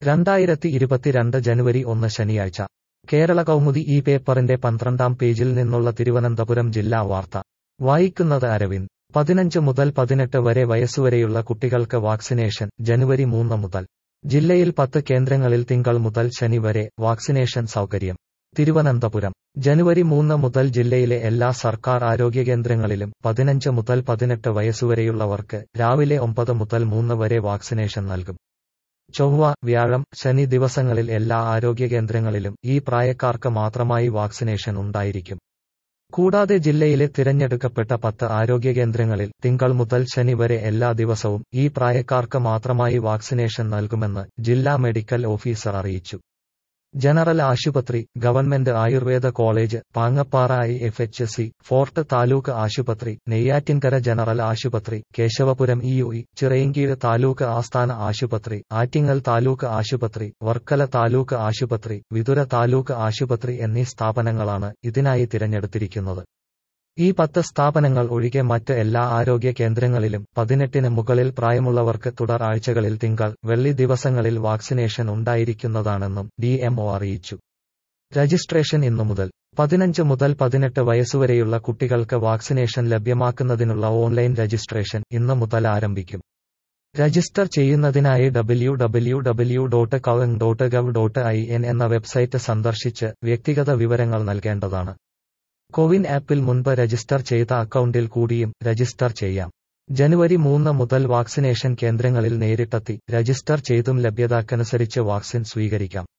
രണ്ടായിരത്തി ഇരുപത്തിരണ്ട് ജനുവരി ഒന്ന് ശനിയാഴ്ച കേരള കൗമുദി ഈ പേപ്പറിന്റെ പന്ത്രണ്ടാം പേജിൽ നിന്നുള്ള തിരുവനന്തപുരം ജില്ലാ വാർത്ത വായിക്കുന്നത് അരവിന്ദ് പതിനഞ്ച് മുതൽ പതിനെട്ട് വരെ വയസ്സുവരെയുള്ള കുട്ടികൾക്ക് വാക്സിനേഷൻ ജനുവരി മൂന്ന് മുതൽ ജില്ലയിൽ പത്ത് കേന്ദ്രങ്ങളിൽ തിങ്കൾ മുതൽ ശനി വരെ വാക്സിനേഷൻ സൗകര്യം തിരുവനന്തപുരം ജനുവരി മൂന്ന് മുതൽ ജില്ലയിലെ എല്ലാ സർക്കാർ ആരോഗ്യ കേന്ദ്രങ്ങളിലും പതിനഞ്ച് മുതൽ പതിനെട്ട് വയസ്സുവരെയുള്ളവർക്ക് രാവിലെ ഒമ്പത് മുതൽ മൂന്ന് വരെ വാക്സിനേഷൻ നൽകും ചൊവ്വ വ്യാഴം ശനി ദിവസങ്ങളിൽ എല്ലാ ആരോഗ്യ കേന്ദ്രങ്ങളിലും ഈ പ്രായക്കാർക്ക് മാത്രമായി വാക്സിനേഷൻ ഉണ്ടായിരിക്കും കൂടാതെ ജില്ലയിലെ തിരഞ്ഞെടുക്കപ്പെട്ട പത്ത് ആരോഗ്യ കേന്ദ്രങ്ങളിൽ തിങ്കൾ മുതൽ ശനി വരെ എല്ലാ ദിവസവും ഈ പ്രായക്കാർക്ക് മാത്രമായി വാക്സിനേഷൻ നൽകുമെന്ന് ജില്ലാ മെഡിക്കൽ ഓഫീസർ അറിയിച്ചു ജനറൽ ആശുപത്രി government Ayurveda college Pangappara I F H C fort taluk ആശുപത്രി നെയ്യാറ്റിൻകര ജനറൽ ആശുപത്രി കേശവപുരം ഇ യു ഇ ചിറയൻകീഴ് താലൂക്ക് ആസ്ഥാന ആശുപത്രി ആറ്റിങ്ങൽ താലൂക്ക് ആശുപത്രി വർക്കല താലൂക്ക് ആശുപത്രി വിതുര താലൂക്ക് ആശുപത്രി എന്നീ സ്ഥാപനങ്ങളാണ് ഇതിനായി തിരഞ്ഞെടുത്തിരിക്കുന്നത് ഈ പത്ത് സ്ഥാപനങ്ങൾ ഒഴികെ മറ്റ് എല്ലാ ആരോഗ്യ കേന്ദ്രങ്ങളിലും പതിനെട്ടിന് മുകളിൽ പ്രായമുള്ളവർക്ക് തുടർ ആഴ്ചകളിൽ തിങ്കൾ വെള്ളി ദിവസങ്ങളിൽ വാക്സിനേഷൻ ഉണ്ടായിരിക്കുന്നതാണെന്നും ഡിഎംഒ അറിയിച്ചു രജിസ്ട്രേഷൻ ഇന്നു മുതൽ പതിനഞ്ച് മുതൽ പതിനെട്ട് വയസ്സുവരെയുള്ള കുട്ടികൾക്ക് വാക്സിനേഷൻ ലഭ്യമാക്കുന്നതിനുള്ള ഓൺലൈൻ രജിസ്ട്രേഷൻ ഇന്ന് മുതൽ ആരംഭിക്കും രജിസ്റ്റർ ചെയ്യുന്നതിനായി W W W dot cowin dot gov dot I N എന്ന വെബ്സൈറ്റ് സന്ദർശിച്ച് വ്യക്തിഗത വിവരങ്ങൾ നൽകേണ്ടതാണ് കോവിൻ ആപ്പിൽ മുൻപ് രജിസ്റ്റർ ചെയ്ത അക്കൗണ്ടിൽ കൂടിയും രജിസ്റ്റർ ചെയ്യാം ജനുവരി മൂന്ന് മുതൽ വാക്സിനേഷൻ കേന്ദ്രങ്ങളിൽ നേരിട്ടെത്തി രജിസ്റ്റർ ചെയ്തും ലഭ്യതക്കനുസരിച്ച് വാക്സിൻ സ്വീകരിക്കാം